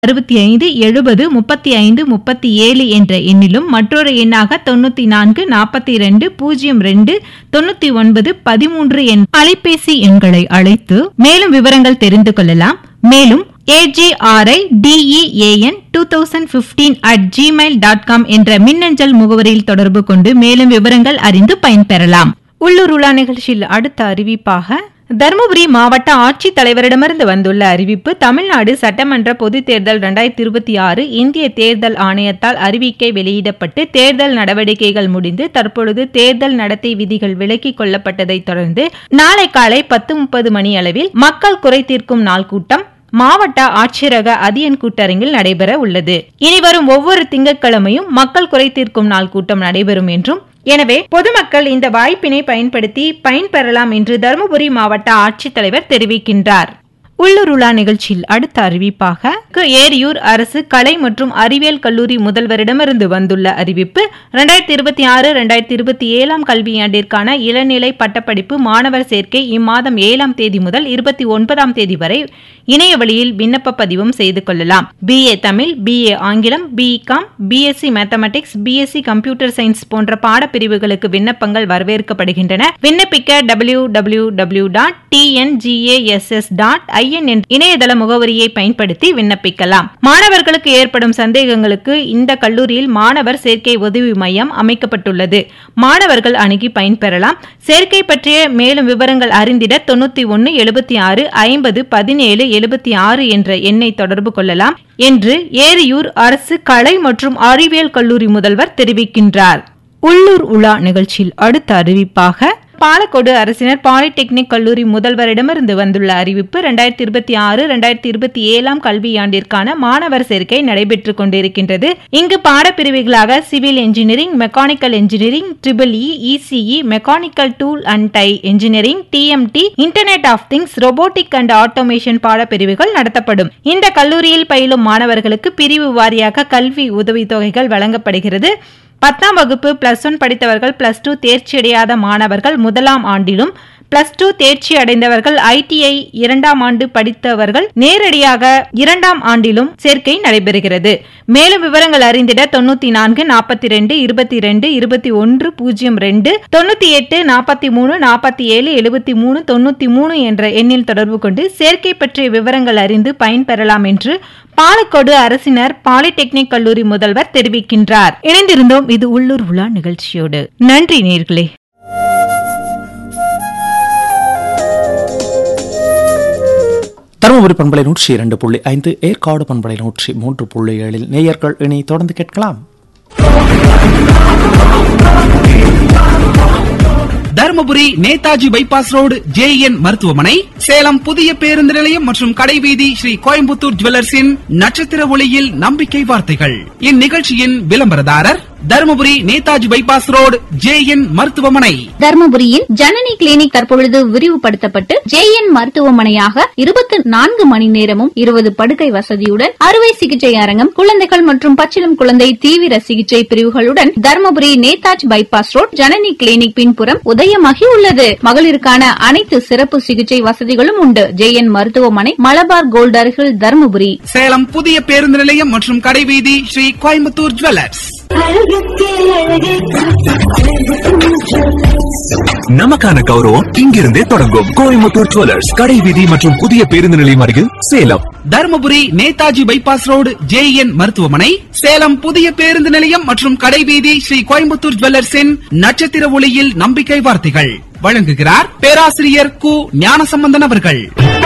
அறுபத்தி ஐந்து எழுபது முப்பத்தி ஐந்து முப்பத்தி ஏழு என்ற எண்ணிலும் மற்றொரு எண்ணாக தொண்ணூத்தி நான்கு நாற்பத்தி இரண்டு பூஜ்ஜியம் ரெண்டு தொண்ணூத்தி ஒன்பது பதிமூன்று எண் அலைபேசி எண்களை அழைத்து மேலும் விவரங்கள் தெரிந்து கொள்ளலாம் மேலும் AGRI DEAN two thousand fifteen at Gmail dot com என்ற மின்னஞ்சல் முகவரியில் தொடர்பு கொண்டு மேலும் விவரங்கள் அறிந்து பயன்பெறலாம் உள்ளூர் உலா நிகழ்ச்சியில் அடுத்த அறிவிப்பாக தருமபுரி மாவட்ட ஆட்சித் தலைவரிடமிருந்து வந்துள்ள அறிவிப்பு தமிழ்நாடு சட்டமன்ற பொதுத் தேர்தல் இரண்டாயிரத்தி இருபத்தி ஆறு இந்திய தேர்தல் ஆணையத்தால் அறிவிக்கை வெளியிடப்பட்டு தேர்தல் நடவடிக்கைகள் முடிந்து தற்பொழுது தேர்தல் நடத்தை விதிகள் விலக்கிக் கொள்ளப்பட்டதைத் தொடர்ந்து நாளை காலை பத்து முப்பது மணி அளவில் மக்கள் குறை தீர்க்கும் நாள் கூட்டம் மாவட்ட ஆட்சியரக அதியன் கூட்டரங்கில் நடைபெற உள்ளது இனிவரும் ஒவ்வொரு திங்கட்கிழமையும் மக்கள் குறை தீர்க்கும் நாள் கூட்டம் நடைபெறும் என்றும் எனவே பொதுமக்கள் இந்த வாய்ப்பினை பயன்படுத்தி பயன்பெறலாம் என்று தருமபுரி மாவட்ட ஆட்சித்தலைவர் தெரிவிக்கின்றார் உள்ளூர் உலா நிகழ்ச்சியில் அடுத்த அறிவிப்பாக ஏரியூர் அரசு கலை மற்றும் அறிவியல் கல்லூரி முதல்வரிடமிருந்து வந்துள்ள அறிவிப்பு இரண்டாயிரத்தி இருபத்தி ஆறு இரண்டாயிரத்தி இருபத்தி ஏழாம் கல்வியாண்டிற்கான இளநிலை பட்டப்படிப்பு மாணவர் சேர்க்கை இம்மாதம் ஏழாம் தேதி முதல் இருபத்தி ஒன்பதாம் தேதி வரை இணைய வழியில் விண்ணப்ப பதிவும் செய்து கொள்ளலாம் பிஏ தமிழ் பிஏ ஆங்கிலம் BCom BSc mathematics BSc computer science போன்ற பாடப்பிரிவுகளுக்கு விண்ணப்பங்கள் வரவேற்கப்படுகின்றன விண்ணப்பிக்க W W W dot TNGASS dot I N என்ற இணையதள முகவரியை பயன்படுத்தி விண்ணப்பிக்கலாம் மாணவர்களுக்கு ஏற்படும் சந்தேகங்களுக்கு இந்த கல்லூரியில் மாணவர் சேர்க்கை உதவி மையம் அமைக்கப்பட்டுள்ளது மாணவர்கள் அணுகி பயன்பெறலாம் சேர்க்கை பற்றிய மேலும் விவரங்கள் அறிந்திட தொண்ணூத்தி ஒன்னு எழுபத்தி ஆறு ஐம்பது பதினேழு எழுபத்தி ஆறு என்ற எண்ணை தொடர்பு கொள்ளலாம் என்று ஏரியூர் அரசு கலை மற்றும் அறிவியல் கல்லூரி முதல்வர் தெரிவிக்கின்றார் உள்ளூர் உலா நிகழ்ச்சியில் அடுத்த அறிவிப்பாக பாலக்கோடு அரசினர் பாலிடெக்னிக் கல்லூரி முதல்வரிடமிருந்து வந்துள்ள அறிவிப்பு இரண்டாயிரத்தி இருபத்தி ஆறு இரண்டாயிரத்தி இருபத்தி ஏழாம் கல்வியாண்டிற்கான மாணவர் சேர்க்கை நடைபெற்றுக் கொண்டிருக்கின்றது இங்கு பாடப்பிரிவுகளாக civil engineering mechanical engineering triple E ECE mechanical tool and die engineering TMT internet of things robotic and automation பாடப்பிரிவுகள் நடத்தப்படும் இந்த கல்லூரியில் பயிலும் மாணவர்களுக்கு பிரிவு வாரியாக கல்வி உதவித்தொகைகள் வழங்கப்படுகிறது பத்தாம் வகுப்பு பிளஸ் ஒன் படித்தவர்கள் பிளஸ் டூ தேர்ச்சியடையாத மாணவர்கள் முதலாம் ஆண்டிலும் பிளஸ் டூ தேர்ச்சி அடைந்தவர்கள் ஐடிஐ இரண்டாம் ஆண்டு படித்தவர்கள் நேரடியாக இரண்டாம் ஆண்டிலும் சேர்க்கை நடைபெறுகிறது மேலும் விவரங்கள் அறிந்திட தொண்ணூத்தி நான்கு நாற்பத்தி ரெண்டு இருபத்தி ரெண்டு இருபத்தி ஒன்று பூஜ்ஜியம் ரெண்டு தொண்ணூத்தி எட்டு நாற்பத்தி மூணு நாற்பத்தி ஏழு எழுபத்தி மூணு தொண்ணூத்தி மூணு என்ற எண்ணில் தொடர்பு கொண்டு சேர்க்கை பற்றிய விவரங்கள் அறிந்து பயன்பெறலாம் என்று பாலக்கோடு அரசினர் பாலிடெக்னிக் கல்லூரி முதல்வர் தெரிவிக்கின்றார் இணைந்திருந்தோம் இது உள்ளூர் உலா நிகழ்ச்சியோடு நன்றி நேர்களே தருமபுரி பண்பலை நூற்றி இரண்டு புள்ளி ஐந்து ஏற்காடு பண்பலை நூற்றி மூன்று புள்ளி ஏழில் நேயர்கள் இனி தொடர்ந்து கேட்கலாம் Dharmapuri Netaji bypass road JN மருத்துவமனை சேலம் புதிய பேருந்து நிலையம் மற்றும் கடைவீதி ஸ்ரீ கோயம்புத்தூர் ஜுவல்லர்ஸின் நட்சத்திர ஒளியில் நம்பிக்கை வார்த்தைகள் இந்நிகழ்ச்சியின் விளம்பரதாரர் Dharmapuri Netaji bypass road JN மருத்துவமனை தர்மபுரியில் ஜனனி கிளினிக் தற்பொழுது விரிவுபடுத்தப்பட்டு ஜேஎன் மருத்துவமனையாக இருபத்தி நான்கு மணி நேரமும் இருபது படுக்கை வசதியுடன் அறுவை சிகிச்சை அரங்கம் குழந்தைகள் மற்றும் பச்சிளம் குழந்தை தீவிர சிகிச்சை பிரிவுகளுடன் Dharmapuri Netaji bypass road Janani clinic பின்புறம் உதயமாகி உள்ளது மகளிருக்கான அனைத்து சிறப்பு சிகிச்சை வசதிகளும் உண்டு ஜேஎன் மருத்துவமனை மலபார் கோல்ட் அருகில் தர்மபுரி சேலம் புதிய பேருந்து நிலையம் மற்றும் கடைவீதி ஸ்ரீ கோயம்புத்தூர் ஜுவல்லர்ஸ் நமக்கான கௌரவம் இங்கிருந்தே தொடங்கும் கோயம்புத்தூர் ஜுவல்லர்ஸ் கடை வீதி மற்றும் புதிய பேருந்து நிலையம் அருகில் Salem Dharmapuri Netaji bypass road JN மருத்துவமனை சேலம் புதிய பேருந்து நிலையம் மற்றும் கடைவீதி ஸ்ரீ கோயம்புத்தூர் ஜுவல்லர்ஸின் நட்சத்திர ஒளியில் நம்பிக்கை வார்த்தைகள் வழங்குகிறார் பேராசிரியர் கு ஞானசம்பந்தன் அவர்கள்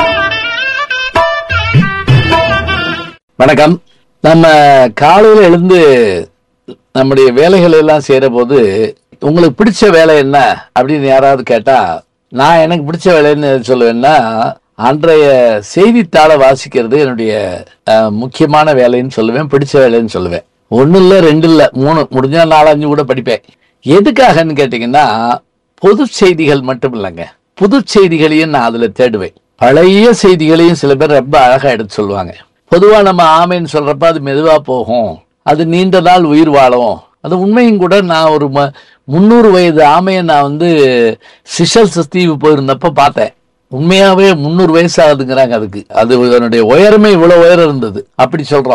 வணக்கம் நம்ம காலையில எழுந்து நம்முடைய வேலைகள் எல்லாம் செய்யற போது உங்களுக்கு பிடிச்ச வேலை என்ன அப்படின்னு யாராவது கேட்டா நான் எனக்கு பிடிச்ச வேலைன்னு எது சொல்லுவேன்னா அன்றைய செய்தித்தாளை வாசிக்கிறது என்னுடைய அஹ், முக்கியமான வேலைன்னு சொல்லுவேன் பிடிச்ச வேலைன்னு சொல்லுவேன் ஒண்ணு இல்ல ரெண்டு இல்ல மூணு முடிஞ்சா நாலஞ்சு கூட படிப்பேன் எதுக்காகன்னு கேட்டீங்கன்னா பொது செய்திகள் மட்டும் இல்லைங்க புது செய்திகளையும் நான் அதுல தேடுவேன் பழைய செய்திகளையும் சில பேர் ரொம்ப அழகா எடுத்து சொல்லுவாங்க பொதுவா நம்ம ஆமைன்னு சொல்றப்ப அது மெதுவா போகும் அது நீண்ட நாள் உயிர் வாழும் அது உண்மையும் கூட நான் ஒரு ம- முந்நூறு வயது ஆமையை நான் வந்து சிஷல்ஸ் தீவு போயிருந்தப்ப பார்த்தேன் உண்மையாவே முந்நூறு வயசு ஆகுதுங்கிறாங்க அதுக்கு அது அதனுடைய உயரமே இவ்வளவு உயரம் இருந்தது அப்படி சொல்றோம்